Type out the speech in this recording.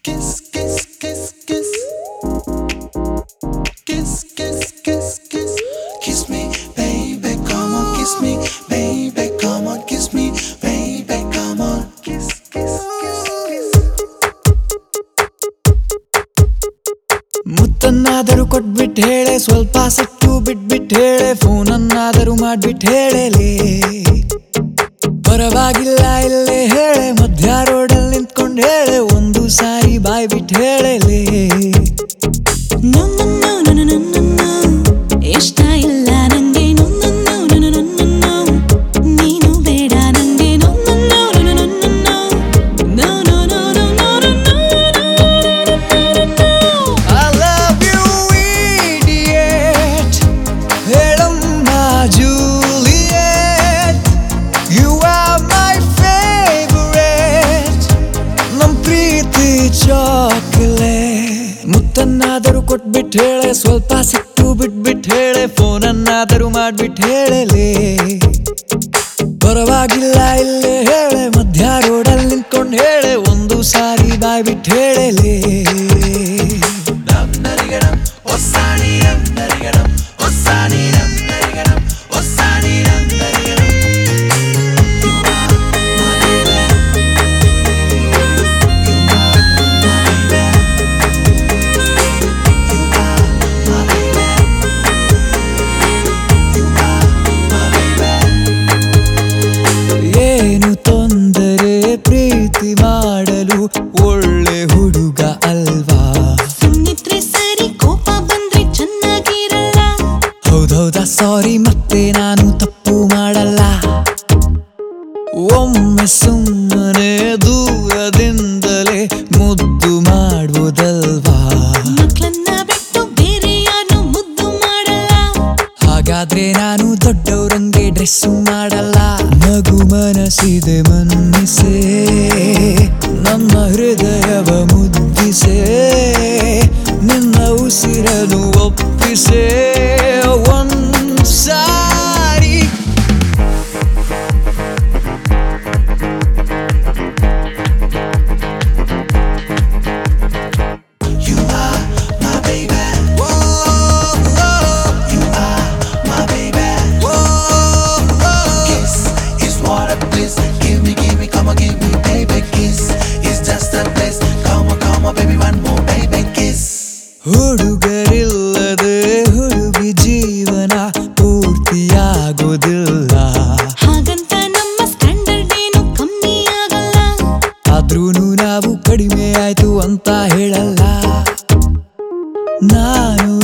kiss, kiss, kiss, kiss. Kiss, kiss, kiss, kiss. Kiss me, baby, come on, kiss me, baby, come on, kiss me, baby, come on. Kiss, kiss, kiss, kiss. ಮುತ್ತನ್ನಾದರೂ ಕೊಟ್ಬಿಟ್ಟು ಹೇಳೆ ಸ್ವಲ್ಪ ಸಿಟ್ಟು ಬಿಟ್ಬಿಟ್ಟು ಹೇಳೆ ಫೋನನ್ನಾದರೂ ಮಾಡ್ಬಿಟ್ಟು ಹೇಳಲೆ ಪರವಾಗಿಲ್ಲ ಇಲ್ಲೇ ಹೇಳೆ ಮಧ್ಯ ರೋಡಲ್ಲಿ ನಿಂತ್ಕೊಂಡು ಹೇಳೆ ಒಂದು ಸಾರಿ ಬಾಯ್ ಬಿಟ್ಟು ಹೇಳಲೆ No, no, no, no, no, no, no, no. ಇಷ್ಟ ಇಲ್ಲ ನಂಗೆ no, no, no, no, no, no, no, no. ನೀನು ಬೇಡ ನಂಗೆ no, no, no, no, no, no, no, no. No, no, no, no, no, no, no, no. I love you idiot ಹೇಳಮ್ಮ Juliet You are my favorite ನಮ್ ಪ್ರೀತಿ chocolate ಮುತ್ತನ್ನಾದರೂ ಕೊಟ್ಬಿಟ್ಟು ಹೇಳೆ ಸ್ವಲ್ಪ ಸಿಟ್ಟು ಬಿಟ್ಬಿಟ್ಟು ಹೇಳೆ ಫೋನನ್ನಾದರೂ ಮಾಡ್ಬಿಟ್ಟು ಹೇಳಲೆ ಪರವಾಗಿಲ್ಲ ಇಲ್ಲೇ ಹೇಳೆ ಮಧ್ಯ ರೋಡಲ್ಲಿ ನಿಂತ್ಕೊಂಡು ಹೇಳೆ ಒಂದು ಸಾರಿ ಬಾಯ್ ಬಿಟ್ಟು ಹೇಳಲೆ Dum narigadam, osani dum narigadam, osani dum narigadam, osani dum narigadam. You are my baby. You are my baby. You are my baby. You are my baby. ಏನು ತೊಂದರೆ ಪ್ರೀತಿ ಮಾಡಲು ಒಳ್ಳೆ ಹುಡುಗ ಅಲ್ವಾ ಸುಮ್ನಿದ್ರೆ ಸರಿ ಕೋಪ ಬಂದ್ರೆ ಚೆನ್ನಾಗಿರಲ್ಲ ಹೌದೌದಾ ಸಾರಿ ಮತ್ತೆ ನಾನು ತಪ್ಪು ಮಾಡಲ್ಲ ಒಮ್ಮೆ ಸುಮ್ಮನೆ ದೂರದಿಂದಲೇ ಮುದ್ದು ಮಾಡುವುದಲ್ವಾ ಮಕ್ಳನ್ನ ಬಿಟ್ಟು ಬೇರೆ ಯಾರು ಮುದ್ದು ಮಾಡಲ್ಲ ಹಾಗಾದ್ರೆ ನಾನು ದೊಡ್ಡವರಂಗೆ ಡ್ರೆಸ್ ಮಾಡಲ್ಲ ಮಗು ಮನಸ್ಸಿದೆ ಮನ್ನಿಸೆ ನಮ್ಮ ಹೃದಯವ ಮುದ್ದಿಸೆ ನಿನ್ನ ಉಸಿರನು ಒಪ್ಪಿಸೆ ಒಂದ್ಸಾರಿ You are my baby. You are my baby. Kiss is what a bliss. Give me, give me, come on, give me, baby. Kiss is just a bliss. Come on, come on, baby, one more, baby. Kiss. ಹುಡುಗರಿಲ್ಲದೆ ಹುಡುಗಿ ಜೀವನ ಪೂರ್ತಿಯಾಗೋದಿಲ್ಲ ಹಾಗಂತ ನಮ್ಮ standard ಏನು ಕಮ್ಮಿ ಆಗಲ್ಲ ಆದ್ರೂನು ನಾವು ಕಡಿಮೆ ಆಯ್ತು ಅಂತ ಹೇಳಲ್ಲ ನಾನು